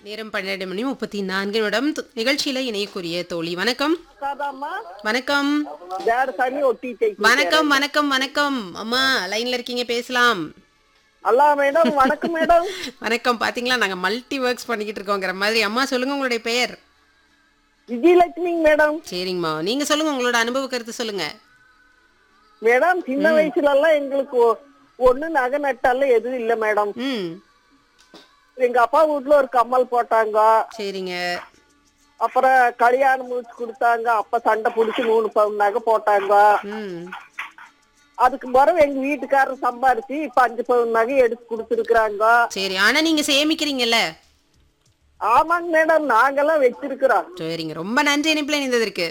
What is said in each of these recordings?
நேரம் பன்னிரண்டு மணி முப்பத்தி நான்கு நிமிடம் து- நிகழ்ச்சியில இணையக்கூடிய தோழி வணக்கம் காதாம்மா வணக்கம் ஜாடசாமி ஒட்டி வணக்கம் வணக்கம் வணக்கம் அம்மா லைன்ல இருக்கீங்க பேசலாம் அல்லா மேடம் வணக்கம் மேடம் வணக்கம் பாத்தீங்களா நாங்க மல்டி ஒர்க்ஸ் பண்ணிக்கிட்டு இருக்கோங்கிற மாதிரி அம்மா சொல்லுங்க உங்களுடைய பெயர் விஜயலட்சுமி மேடம் சரிங்கம்மா நீங்க சொல்லுங்க உங்களோட அனுபவ கருத்து சொல்லுங்க மேடம் சின்ன வயசுல எல்லாம் எங்களுக்கு ஒ- ஒண்ணு நகை நட்டால எதுவும் இல்ல மேடம் ம் எங்க அப்பா வீட்ல ஒரு கம்மல் போட்டாங்க சரிங்க அப்புறம் கல்யாணம் முடிச்சு கொடுத்தாங்க அப்ப சண்டை புடிச்சு மூணு பவுன் நகை போட்டாங்க ம் அதுக்கு பிறகு எங்க வீட்டுக்காரர் சம்பாரிச்சு இப்ப அஞ்சு பவுன் நகை எடுத்து கொடுத்துருக்குறாங்க சரி ஆனா நீங்க சேமிக்கிறீங்கல்ல ஆமாங்க மேடம் நாங்கெல்லாம் வச்சிருக்கிறோம் சரிங்க ரொம்ப நன்றி இணைப்பில் இணைந்ததற்கு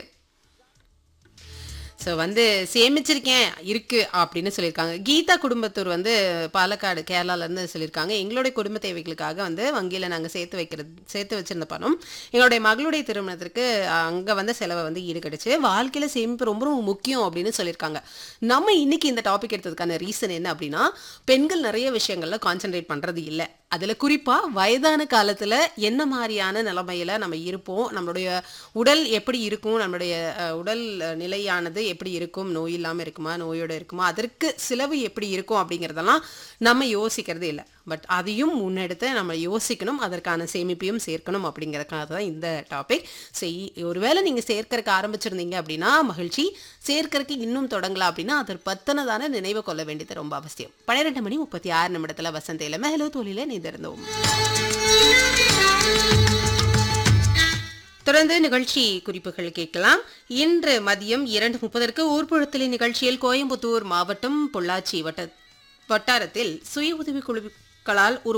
ஸோ வந்து சேமிச்சிருக்கேன் இருக்கு அப்படின்னு சொல்லியிருக்காங்க கீதா குடும்பத்தூர் வந்து பாலக்காடு கேரளால இருந்து சொல்லியிருக்காங்க எங்களுடைய குடும்ப தேவைகளுக்காக வந்து வங்கியில் நாங்கள் சேர்த்து வைக்கிறது சேர்த்து வச்சிருந்த பணம் எங்களுடைய மகளுடைய திருமணத்திற்கு அங்கே வந்து செலவை வந்து ஈடுகடிச்சு வாழ்க்கையில் சேமிப்பு ரொம்ப ரொம்ப முக்கியம் அப்படின்னு சொல்லியிருக்காங்க நம்ம இன்னைக்கு இந்த டாபிக் எடுத்ததுக்கான ரீசன் என்ன அப்படின்னா பெண்கள் நிறைய விஷயங்கள்ல கான்சென்ட்ரேட் பண்ணுறது இல்லை அதில் குறிப்பாக வயதான காலத்தில் என்ன மாதிரியான நிலைமையில நம்ம இருப்போம் நம்மளுடைய உடல் எப்படி இருக்கும் நம்மளுடைய அஹ், உடல் அஹ், நிலையானது எப்படி இருக்கும் நோய் இல்லாமல் இருக்குமா நோயோட இருக்குமா அதற்கு செலவு எப்படி இருக்கும் அப்படிங்கிறதெல்லாம் நம்ம யோசிக்கிறது இல்லை பட் அதையும் முன்னெடுத்து நம்ம யோசிக்கணும் அதற்கான சேமிப்பையும் சேர்க்கணும் அப்படிங்கிறதுக்காக தான் இந்த டாபிக் செய் ஒருவேளை நீங்கள் சேர்க்கறக்கு ஆரம்பிச்சிருந்தீங்க அப்படின்னா மகிழ்ச்சி சேர்க்கறக்கு இன்னும் தொடங்கலாம் அப்படின்னா அதற்கு பத்தனதான நினைவு கொள்ள வேண்டியது ரொம்ப அவசியம் பன்னிரெண்டு மணி முப்பத்தி ஆறு நிமிடத்தில் வசந்த இளமை ஹலோ தொழில நீந்திருந்தோம் தொடர்ந்து நிகழ்ச்சி குறிப்புகள் கேட்கலாம் இன்று மதியம் இரண்டு முப்பதற்கு ஊர்ப்புழத்தலி நிகழ்ச்சியில் கோயம்புத்தூர் மாவட்டம் பொள்ளாச்சி வட்ட வட்டாரத்தில் சுய உதவி குழுக்களால் உரு